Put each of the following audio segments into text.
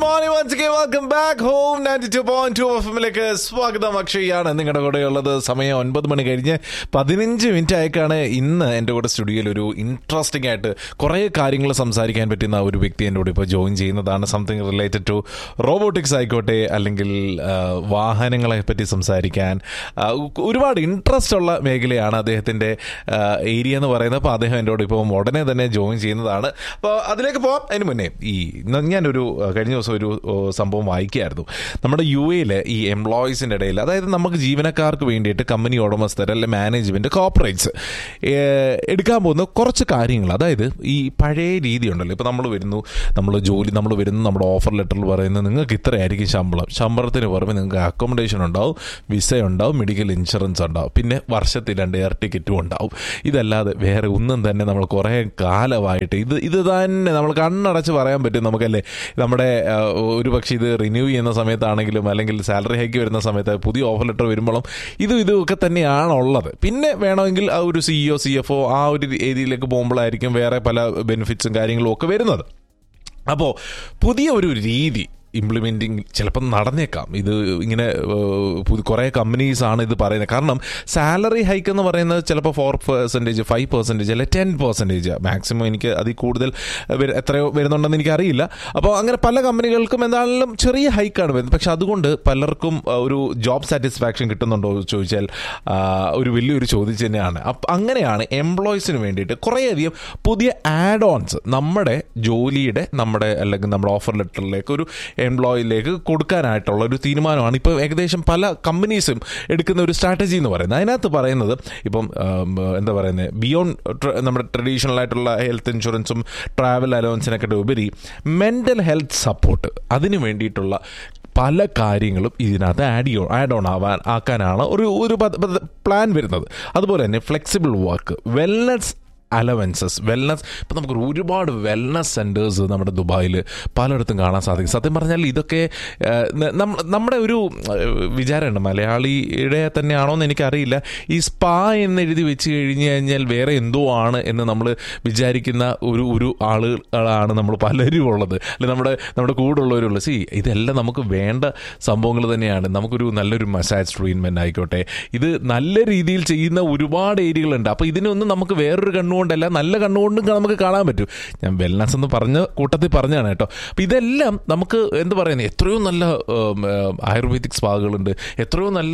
morning once again welcome back home ninety two point two എഫിലേക്ക് സ്വാഗതം അക്ഷയാണ് നിങ്ങളുടെ കൂടെ ഉള്ളത് സമയം ഒൻപത് മണി കഴിഞ്ഞ് പതിനഞ്ച് മിനിറ്റ് ആയിക്കാണ് ഇന്ന് എൻ്റെ കൂടെ സ്റ്റുഡിയോയിൽ ഒരു ഇൻട്രസ്റ്റിംഗ് ആയിട്ട് കുറേ കാര്യങ്ങൾ സംസാരിക്കാൻ പറ്റുന്ന ഒരു വ്യക്തി എൻ്റെ കൂടെ ഇപ്പോൾ ജോയിൻ ചെയ്യുന്നതാണ് സംതിങ് റിലേറ്റഡ് ടു റോബോട്ടിക്സ് ആയിക്കോട്ടെ അല്ലെങ്കിൽ ആ, വാഹനങ്ങളെ പറ്റി സംസാരിക്കാൻ ആ, ഒരുപാട് ഇൻട്രസ്റ്റ് ഉള്ള മേഖലയാണ് അദ്ദേഹത്തിൻ്റെ ഏരിയ എന്ന് പറയുന്നത് അപ്പോൾ അദ്ദേഹം എൻ്റെ കൂടെ ഇപ്പോൾ ഉടനെ തന്നെ ജോയിൻ ചെയ്യുന്നതാണ് അപ്പോൾ അതിലേക്ക് പോകാം അതിന് മുന്നേ ഈ ന- ഞാനൊരു ആ, കഴിഞ്ഞ ദിവസം ഒരു ഓ, സംഭവം വായിക്കുകയായിരുന്നു നമ്മുടെ യു എയിൽ ഈ എംപ്ലോയീസിൻ്റെ ഇടയിൽ അതായത് നമുക്ക് ജീവനക്കാർക്ക് വേണ്ടിയിട്ട് കമ്പനി ഉടമസ്ഥർ അല്ലെ മാനേജ്മെൻറ്റ് കോർപ്പറേറ്റ്സ് എടുക്കാൻ പോകുന്ന കുറച്ച് കാര്യങ്ങൾ അതായത് ഈ പഴയ രീതി ഉണ്ടല്ലോ ഇപ്പോൾ നമ്മൾ വരുന്നു നമ്മൾ ജോലി നമ്മൾ വരുന്നു നമ്മുടെ ഓഫർ ലെറ്ററിൽ പറയുന്നത് നിങ്ങൾക്ക് ഇത്രയായിരിക്കും ശമ്പളം ശമ്പളത്തിന് പുറമെ നിങ്ങൾക്ക് അക്കോമഡേഷൻ ഉണ്ടാവും വിസ ഉണ്ടാവും മെഡിക്കൽ ഇൻഷുറൻസ് ഉണ്ടാവും പിന്നെ വർഷത്തിൽ രണ്ട് എയർ ടിക്കറ്റും ഉണ്ടാവും ഇതല്ലാതെ വേറെ ഒന്നും തന്നെ നമ്മൾ കുറേ കാലമായിട്ട് ഇത് ഇത് തന്നെ നമ്മൾ കണ്ണടച്ച് പറയാൻ പറ്റും നമുക്കല്ലേ നമ്മുടെ ആ, ഒരു പക്ഷേ ഇത് റിന്യൂ ചെയ്യുന്ന സമയത്താണെങ്കിലും അല്ലെങ്കിൽ സാലറി ഹൈക്ക് വരുന്ന സമയത്ത് പുതിയ ഓഫർ ലെറ്റർ വരുമ്പോഴും ഇതും ഇതും ഒക്കെ തന്നെയാണ് ഉള്ളത് പിന്നെ വേണമെങ്കിൽ ആ ഒരു സിഇഒ സി എഫ് ഒ ആ ഒരു ഏരിയയിലേക്ക് പോകുമ്പോഴായിരിക്കും വേറെ പല ബെനിഫിറ്റ്സും കാര്യങ്ങളും ഒക്കെ വരുന്നത് അപ്പോൾ പുതിയ ഒരു രീതി ഇംപ്ലിമെൻറ്റിങ് ചിലപ്പം നടന്നേക്കാം ഇത് ഇങ്ങനെ കുറേ കമ്പനീസ് ആണ് ഇത് പറയുന്നത് കാരണം സാലറി ഹൈക്ക് എന്ന് പറയുന്നത് ചിലപ്പോൾ ഫോർ പെർസെൻറ്റേജ് ഫൈവ് പെർസെൻറ്റേജ് അല്ലെ ടെൻ പെർസെൻറ്റേജ് മാക്സിമം എനിക്ക് അതിൽ കൂടുതൽ വര- എത്രയോ വരുന്നുണ്ടെന്ന് എനിക്കറിയില്ല അപ്പോൾ അങ്ങനെ പല കമ്പനികൾക്കും എന്താണെങ്കിലും ചെറിയ ഹൈക്കാണ് വരുന്നത് പക്ഷെ അതുകൊണ്ട് പലർക്കും ആ, ഒരു ജോബ് സാറ്റിസ്ഫാക്ഷൻ കിട്ടുന്നുണ്ടോ എന്ന് ചോദിച്ചാൽ ആ, ഒരു വലിയൊരു ചോദ്യം തന്നെയാണ് അപ്പം അങ്ങനെയാണ് എംപ്ലോയീസിന് വേണ്ടിയിട്ട് കുറേയധികം പുതിയ ആഡ് ഓൺസ് നമ്മുടെ ജോലിയുടെ നമ്മുടെ അല്ലെങ്കിൽ നമ്മുടെ ഓഫർ ലെറ്ററിലേക്ക് ഒരു എംപ്ലോയിലേക്ക് കൊടുക്കാനായിട്ടുള്ള ഒരു തീരുമാനമാണ് ഇപ്പോൾ ഏകദേശം പല കമ്പനീസും എടുക്കുന്ന ഒരു സ്ട്രാറ്റജി എന്ന് പറയുന്നത് അതിനകത്ത് പറയുന്നത് ഇപ്പം ആം, എന്താ പറയുന്നത് ബിയോണ്ട് നമ്മുടെ ട്രഡീഷണൽ ആയിട്ടുള്ള ഹെൽത്ത് ഇൻഷുറൻസും ട്രാവൽ അലവൻസിനൊക്കെ ഉപരി മെൻ്റൽ ഹെൽത്ത് സപ്പോർട്ട് അതിന് വേണ്ടിയിട്ടുള്ള പല കാര്യങ്ങളും ഇതിനകത്ത് ആഡ് ചെയ്യോ ആഡ് ഓൺ ആവാൻ ആക്കാനാണ് ഒരു ഒരു പ്ലാൻ വരുന്നത് അതുപോലെ തന്നെ flexible work wellness allowances wellness ഇപ്പം നമുക്ക് ഒരുപാട് വെൽനസ് സെൻറ്റേഴ്സ് നമ്മുടെ ദുബായിൽ പലയിടത്തും കാണാൻ സാധിക്കും സത്യം പറഞ്ഞാൽ ഇതൊക്കെ ആ, ന- നമ്മ- നമ്മുടെ ഒരു ആ, വിചാരമുണ്ട് മലയാളിയുടെ തന്നെയാണോ എന്ന് എനിക്കറിയില്ല ഈ സ്പാ എന്ന് എഴുതി വെച്ച് കഴിഞ്ഞ് കഴിഞ്ഞാൽ വേറെ എന്തോ ആണ് എന്ന് നമ്മൾ വിചാരിക്കുന്ന ഒരു ഒരു ആളുകളാണ് നമ്മൾ പലരും ഉള്ളത് അല്ലെ നമ്മുടെ നമ്മുടെ കൂടെ ഉള്ളവരുള്ളത് സി ഇതെല്ലാം നമുക്ക് വേണ്ട സംഭവങ്ങൾ തന്നെയാണ് നമുക്കൊരു നല്ലൊരു മസാജ് ട്രീറ്റ്മെൻറ്റ് ആയിക്കോട്ടെ ഇത് നല്ല രീതിയിൽ ചെയ്യുന്ന ഒരുപാട് ഏരിയകളുണ്ട് അപ്പോൾ ഇതിനൊന്നും നമുക്ക് വേറൊരു കണ്ണുകൊണ്ടല്ല നല്ല കണ്ണുകൊണ്ടും ക- നമുക്ക് കാണാൻ പറ്റും ഞാൻ വെൽനസ് എന്ന് പറഞ്ഞ കൂട്ടത്തിൽ പറഞ്ഞാണ് കേട്ടോ അപ്പോൾ ഇതെല്ലാം നമുക്ക് എന്ത് പറയുന്നത് എത്രയോ നല്ല ഉം, ഉം, ആയുർവേദിക് സ്പാകളുണ്ട് എത്രയോ നല്ല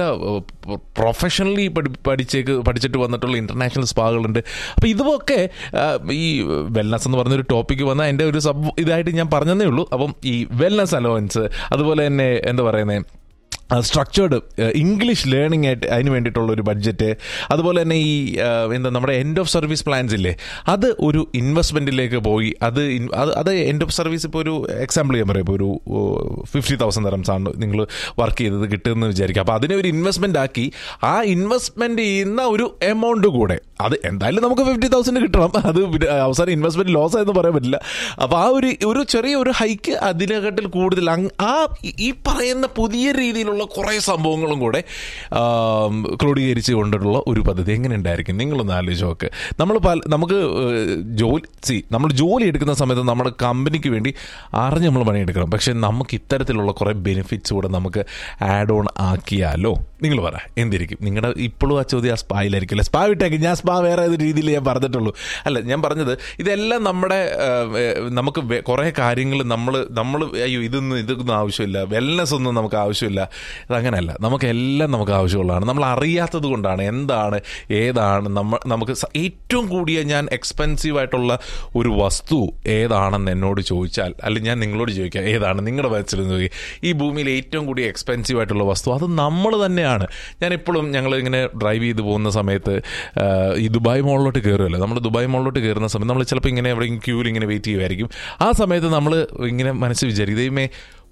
പ്രൊഫഷണലി പഠി പഠിച്ചേക്ക് പഠിച്ചിട്ട് വന്നിട്ടുള്ള ഇന്റർനാഷണൽ സ്പാകളുണ്ട് അപ്പോൾ ഇതൊക്കെ ആ, ഈ വെൽനസ് എന്ന് പറഞ്ഞൊരു ടോപ്പിക്ക് വന്നാൽ എൻ്റെ ഒരു സബ് ഇതായിട്ട് ഞാൻ പറഞ്ഞതേ ഉള്ളൂ അപ്പം ഈ വെൽനസ് അലവൻസ് അതുപോലെ തന്നെ എന്താ പറയുന്നത് സ്ട്രക്ചേർഡ് ഇംഗ്ലീഷ് ലേണിംഗ് ആയിട്ട് അതിന് വേണ്ടിയിട്ടുള്ള ഒരു ബഡ്ജറ്റ് അതുപോലെ തന്നെ ഈ ആ, എന്താ നമ്മുടെ എൻഡ് ഓഫ് സർവീസ് പ്ലാൻസ് ഇല്ലേ അത് ഒരു ഇൻവെസ്റ്റ്മെൻറ്റിലേക്ക് പോയി അത് ഇൻ- അത് അത് എൻഡ് ഓഫ് സർവീസ് ഇപ്പോൾ ഒരു എക്സാമ്പിൾ ചെയ്യാൻ പറയാം ഇപ്പോൾ ഒരു ഫിഫ്റ്റി തൗസൻഡ് തരംസ് ആണ് നിങ്ങൾ വർക്ക് ചെയ്തത് കിട്ടുമെന്ന് വിചാരിക്കുക അപ്പോൾ അതിനെ ഒരു ഇൻവെസ്റ്റ്മെൻ്റ് ആക്കി ആ ഇൻവെസ്റ്റ്മെൻറ്റ് ചെയ്യുന്ന ഒരു എമൗണ്ട് കൂടെ അത് എന്തായാലും നമുക്ക് ഫിഫ്റ്റി തൗസൻഡ് കിട്ടണം അത് പിന്നെ അവസാനം ഇൻവെസ്റ്റ്മെൻറ്റ് ലോസ് ആയെന്ന് പറയാൻ പറ്റില്ല അപ്പോൾ ആ ഒരു ഒരു ചെറിയ ഒരു ഹൈക്ക് അതിനെക്കാട്ടിൽ കൂടുതൽ അങ്- ആ ഈ- ഈ പറയുന്ന പുതിയ രീതിയിലുള്ള കുറേ സംഭവങ്ങളും കൂടെ ആം, ക്രോഡീകരിച്ച് കൊണ്ടിട്ടുള്ള ഒരു പദ്ധതി എങ്ങനെ ഉണ്ടായിരിക്കും നിങ്ങളൊന്ന് ആലോചിച്ച് നോക്ക് നമ്മൾ പല നമുക്ക് ഏഹ്, ജോലി സി നമ്മൾ ജോലി എടുക്കുന്ന സമയത്ത് നമ്മുടെ കമ്പനിക്ക് വേണ്ടി അറിഞ്ഞ് നമ്മൾ പണിയെടുക്കണം പക്ഷെ നമുക്ക് ഇത്തരത്തിലുള്ള കുറേ ബെനിഫിറ്റ്സ് കൂടെ നമുക്ക് ആഡ് ഓൺ ആക്കിയാലോ നിങ്ങൾ പറ എന്തിരിക്കും നിങ്ങളുടെ ഇപ്പോഴും ആ ചോദ്യം ആ സ്പായിലായിരിക്കും അല്ലെ സ്പാ വിട്ടേക്ക് ഞാൻ സ്പാ വേറെ ഏത് രീതിയിൽ ഞാൻ പറഞ്ഞിട്ടുള്ളൂ അല്ല ഞാൻ പറഞ്ഞത് ഇതെല്ലാം നമ്മുടെ ഏഹ്, ഏഹ്, നമുക്ക് വെ- കുറേ കാര്യങ്ങൾ നമ്മൾ നമ്മൾ അയ്യോ ഇതൊന്നും ഇതൊന്നും ആവശ്യമില്ല വെൽനെസ് ഒന്നും നമുക്ക് ആവശ്യമില്ല അതങ്ങനെയല്ല നമുക്ക് എല്ലാം നമുക്ക് ആവശ്യമുള്ളതാണ് നമ്മൾ അറിയാത്തത് കൊണ്ടാണ് എന്താണ് ഏതാണ് നമ്മൾ നമുക്ക് സ- ഏറ്റവും കൂടിയ ഞാൻ എക്സ്പെൻസീവ് ആയിട്ടുള്ള ഒരു വസ്തു ഏതാണെന്ന് എന്നോട് ചോദിച്ചാൽ അല്ലെങ്കിൽ ഞാൻ നിങ്ങളോട് ചോദിക്കാം ഏതാണ് നിങ്ങളുടെ മനസ്സിൽ നിന്ന് ചോദിക്കുക ഈ ഭൂമിയിൽ ഏറ്റവും കൂടിയ എക്സ്പെൻസീവ് ആയിട്ടുള്ള വസ്തു അത് നമ്മൾ തന്നെയാണ് ഞാൻ എപ്പോഴും ഞങ്ങൾ ഇങ്ങനെ ഡ്രൈവ് ചെയ്ത് പോകുന്ന സമയത്ത് ആ, ഈ ദുബായ് മോളിലോട്ട് കയറുമല്ലോ നമ്മൾ ദുബായ് മോളിലോട്ട് കയറുന്ന സമയത്ത് നമ്മൾ ചിലപ്പോൾ ഇങ്ങനെ എവിടെയെങ്കിലും ക്യൂവിൽ ഇങ്ങനെ വെയിറ്റ് ചെയ്യുമായിരിക്കും ആ സമയത്ത് നമ്മൾ ഇങ്ങനെ മനസ്സിൽ വിചാരിക്കും ദൈവമേ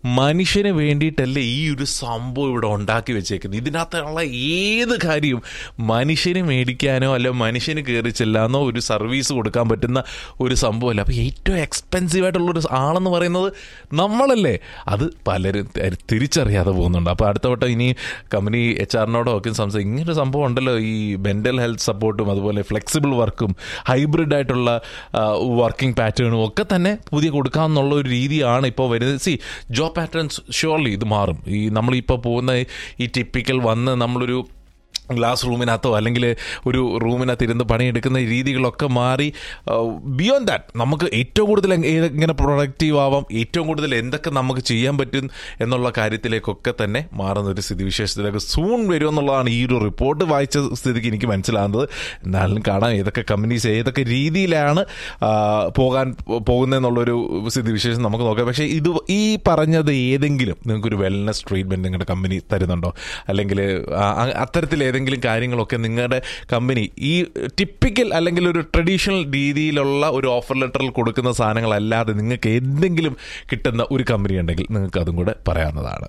മനുഷ്യന് വേണ്ടിയിട്ടല്ലേ ഈ ഒരു സംഭവം ഇവിടെ ഉണ്ടാക്കി വെച്ചേക്കുന്നത് ഇതിനകത്തുള്ള ഏത് കാര്യവും മനുഷ്യന് മേടിക്കാനോ അല്ല മനുഷ്യന് കയറി ചെല്ലാനോ ഒരു സർവീസ് കൊടുക്കാൻ പറ്റുന്ന ഒരു സംഭവമല്ല അപ്പോൾ ഏറ്റവും എക്സ്പെൻസീവ് ആയിട്ടുള്ള ഒരു ആളെന്ന് പറയുന്നത് നമ്മളല്ലേ അത് പലരും തി- തിരിച്ചറിയാതെ പോകുന്നുണ്ട് അപ്പോൾ അടുത്ത വട്ടം ഇനി കമ്പനി എച്ച് ആറിനോടോ ഒക്കെ സംസാരിക്കും ഇങ്ങനൊരു സംഭവം ഉണ്ടല്ലോ ഈ മെൻ്റൽ ഹെൽത്ത് സപ്പോർട്ടും അതുപോലെ ഫ്ലെക്സിബിൾ വർക്കും ഹൈബ്രിഡ് ആയിട്ടുള്ള വർക്കിംഗ് പാറ്റേണും ഒക്കെ തന്നെ പുതിയ കൊടുക്കാമെന്നുള്ള ഒരു രീതിയാണ് ഇപ്പോൾ വരുന്നത് സി ജോബ് പാറ്റേൺസ് ഷുവർലി ഇത് മാറും ഈ നമ്മളിപ്പോൾ പോകുന്ന ഈ ടിപ്പിക്കൽ വന്ന് നമ്മളൊരു ഗ്ലാസ് റൂമിനകത്തോ അല്ലെങ്കിൽ ഒരു റൂമിനകത്ത് ഇരുന്ന് പണിയെടുക്കുന്ന രീതികളൊക്കെ മാറി ബിയോണ്ട് ദാറ്റ് നമുക്ക് ഏറ്റവും കൂടുതൽ എങ്- ഏത് എങ്ങനെ പ്രൊഡക്റ്റീവ് ആവാം ഏറ്റവും കൂടുതൽ എന്തൊക്കെ നമുക്ക് ചെയ്യാൻ പറ്റും എന്നുള്ള കാര്യത്തിലേക്കൊക്കെ തന്നെ മാറുന്ന ഒരു സ്ഥിതിവിശേഷത്തിലേക്ക് സൂൺ വരും എന്നുള്ളതാണ് ഈ ഒരു റിപ്പോർട്ട് വായിച്ച സ്ഥിതിക്ക് എനിക്ക് മനസ്സിലാകുന്നത് എന്നാലും കാണാം ഏതൊക്കെ കമ്പനീസ് ഏതൊക്കെ രീതിയിലാണ് ആ, പോകാൻ പോകുന്നതെന്നുള്ളൊരു സ്ഥിതിവിശേഷം നമുക്ക് നോക്കാം പക്ഷേ ഇത് ഈ പറഞ്ഞത് ഏതെങ്കിലും നിങ്ങൾക്കൊരു വെൽനസ് ട്രീറ്റ്മെന്റ് നിങ്ങളുടെ കമ്പനി തരുന്നുണ്ടോ അല്ലെങ്കിൽ അത്തരത്തിൽ ഏതെങ്കിലും കാര്യങ്ങളൊക്കെ നിങ്ങളുടെ കമ്പനി ഈ ടിപ്പിക്കൽ അല്ലെങ്കിൽ ഒരു ട്രഡീഷണൽ രീതിയിലുള്ള ഒരു ഓഫർ ലെറ്ററിൽ കൊടുക്കുന്ന സാധനങ്ങളല്ലാതെ നിങ്ങൾക്ക് എന്തെങ്കിലും കിട്ടുന്ന ഒരു കമ്പനി ഉണ്ടെങ്കിൽ നിങ്ങൾക്ക് അതും കൂടെ പറയാവുന്നതാണ്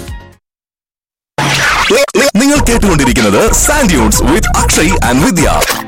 നിങ്ങൾ കേട്ടുകൊണ്ടിരിക്കുന്നത് sand dunes with Akshay and Vidya